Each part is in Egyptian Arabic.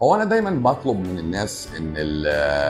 هو انا دايما بطلب من الناس ان ال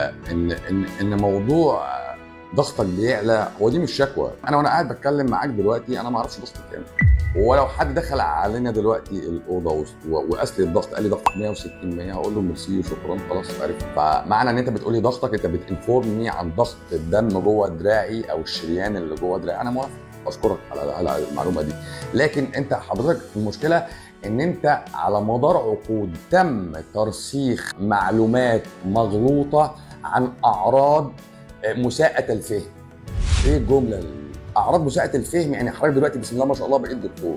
ان ان ان موضوع ضغطك بيعلى هو دي مش شكوى انا وانا قاعد بتكلم معاك دلوقتي انا ما اعرفش ضغطي كام ولو حد دخل علينا دلوقتي الاوضه و- وقاس لي الضغط قال لي ضغطك 160 100 هقول له ميرسي وشكرا خلاص عرفت فمعنى ان انت بتقول لي ضغطك انت بتنفورمني عن ضغط الدم جوه دراعي او الشريان اللي جوه دراعي انا موافق اشكرك على على المعلومه دي لكن انت حضرتك المشكله ان انت على مدار عقود تم ترسيخ معلومات مغلوطه عن اعراض مساءة الفهم. ايه الجمله دي؟ اعراض مساءة الفهم يعني حضرتك دلوقتي بسم الله ما شاء الله بقيت دكتور.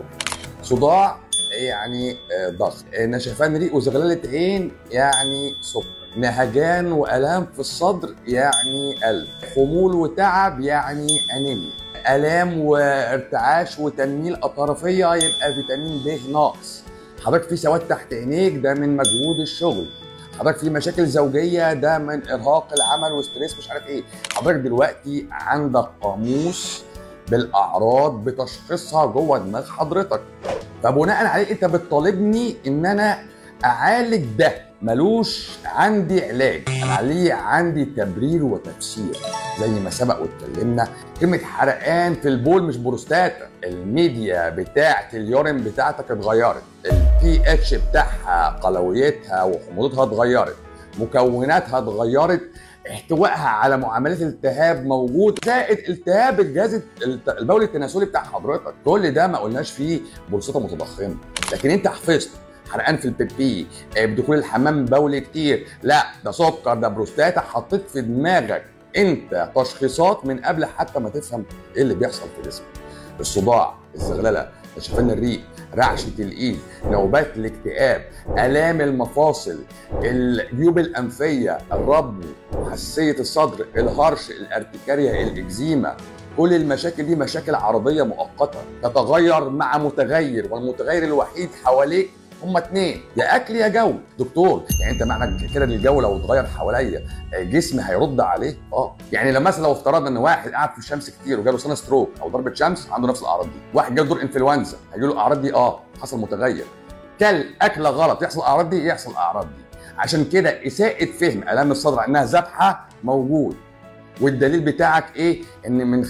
صداع يعني آه، ضغط، آه، نشفان ريق وزغلله عين يعني سكر. نهجان والام في الصدر يعني قلب. خمول وتعب يعني انيميا. الام وارتعاش وتنميل اطرافيه يبقى فيتامين د ناقص. حضرتك في سواد تحت عينيك ده من مجهود الشغل. حضرتك في مشاكل زوجيه ده من ارهاق العمل وستريس مش عارف ايه حضرتك دلوقتي عندك قاموس بالاعراض بتشخيصها جوه دماغ حضرتك فبناء عليه انت بتطالبني ان انا اعالج ده ملوش عندي علاج انا عليه عندي تبرير وتفسير زي ما سبق واتكلمنا كلمه حرقان في البول مش بروستاتا الميديا بتاعه اليورين بتاعتك اتغيرت البي اتش بتاعها قلويتها وحموضتها اتغيرت مكوناتها اتغيرت احتوائها على معاملات التهاب موجود زائد التهاب الجهاز الت- البولي التناسلي بتاع حضرتك كل ده ما قلناش فيه بلصته متضخمه لكن انت حفظت حرقان في البيبي آه، بدخول الحمام بولي كتير لا ده سكر ده بروستاتا حطيت في دماغك انت تشخيصات من قبل حتى ما تفهم ايه اللي بيحصل في جسمك الصداع الزغلله نشفان الريق رعشه الايد نوبات الاكتئاب الام المفاصل الجيوب الانفيه الربو حساسيه الصدر الهرش الارتكاريا الاكزيما كل المشاكل دي مشاكل عرضيه مؤقته تتغير مع متغير والمتغير الوحيد حواليك هما اتنين يا اكل يا جو دكتور يعني انت معنى كده ان الجو لو اتغير حواليا جسمي هيرد عليه اه يعني لو مثلا لو افترضنا ان واحد قاعد في الشمس كتير وجاله سنه ستروك او ضربه شمس عنده نفس الاعراض دي واحد جاله دور انفلونزا هيجي له الاعراض دي اه حصل متغير كل اكله غلط يحصل الاعراض دي يحصل الاعراض دي عشان كده اساءه فهم الام الصدر على انها ذبحه موجود والدليل بتاعك ايه ان من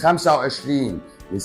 25 ل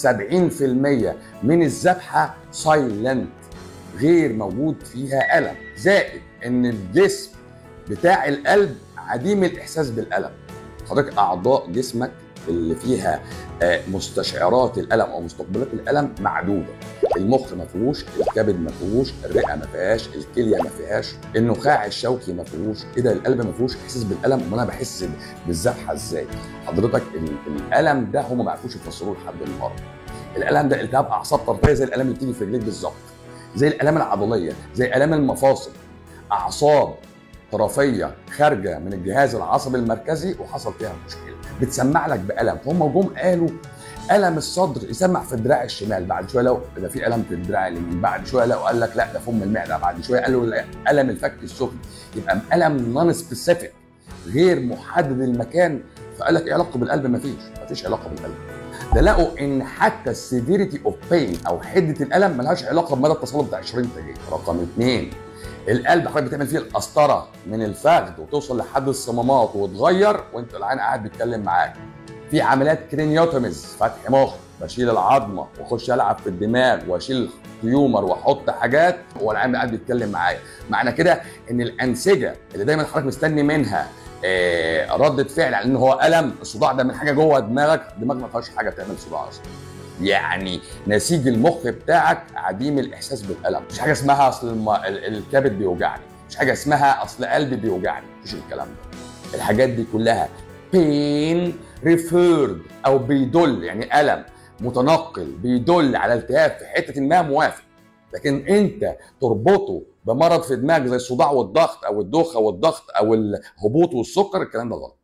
70% من الذبحه سايلنت غير موجود فيها الم زائد ان الجسم بتاع القلب عديم الاحساس بالالم حضرتك اعضاء جسمك اللي فيها آه، مستشعرات الالم او مستقبلات الالم معدوده المخ ما فيهوش الكبد ما فيهوش الرئه ما فيهاش الكليه ما فيهاش النخاع الشوكي ما فيهوش ايه ده القلب ما فيهوش احساس بالالم امال انا بحس بالذبحه ازاي حضرتك ال- الالم ده هم ما عرفوش يفسروه لحد النهارده الالم ده التهاب اعصاب طرفيه زي الالم اللي بتيجي في رجليك بالظبط زي الالام العضليه زي الام المفاصل اعصاب طرفيه خارجه من الجهاز العصبي المركزي وحصل فيها مشكله بتسمع لك بالم هم جم قالوا الم الصدر يسمع في الدراع الشمال بعد شويه لو ده في الم في الدراع اليمين بعد شويه لو قال لك لا ده فم المعده بعد شويه قالوا لا الم الفك السفلي يبقى الم نون سبيسيفيك غير محدد المكان فقال لك ايه علاقه بالقلب مفيش مفيش علاقه بالقلب ده لقوا ان حتى السيفيريتي اوف بين او حده الالم ملهاش علاقه بمدى التصلب بتاع الشرايين التاجيه رقم اثنين القلب حضرتك بتعمل فيه القسطره من الفخذ وتوصل لحد الصمامات وتغير وانت العين قاعد بيتكلم معاك في عمليات كرينيوتوميز فتح مخ بشيل العظمه واخش العب في الدماغ واشيل تيومر واحط حاجات والعين قاعد بيتكلم معايا معنى كده ان الانسجه اللي دايما حضرتك مستني منها آه، ردة فعل على ان هو الم الصداع ده من حاجه جوه دماغك دماغ ما فيهاش حاجه تعمل صداع اصلا يعني نسيج المخ بتاعك عديم الاحساس بالالم مش حاجه اسمها اصل الم... ال- الكبد بيوجعني مش حاجه اسمها اصل قلبي بيوجعني مفيش الكلام ده الحاجات دي كلها pain referred او بيدل يعني الم متنقل بيدل على التهاب في حته ما موافق لكن انت تربطه بمرض في دماغك زي الصداع والضغط او الدوخه والضغط او الهبوط والسكر الكلام ده غلط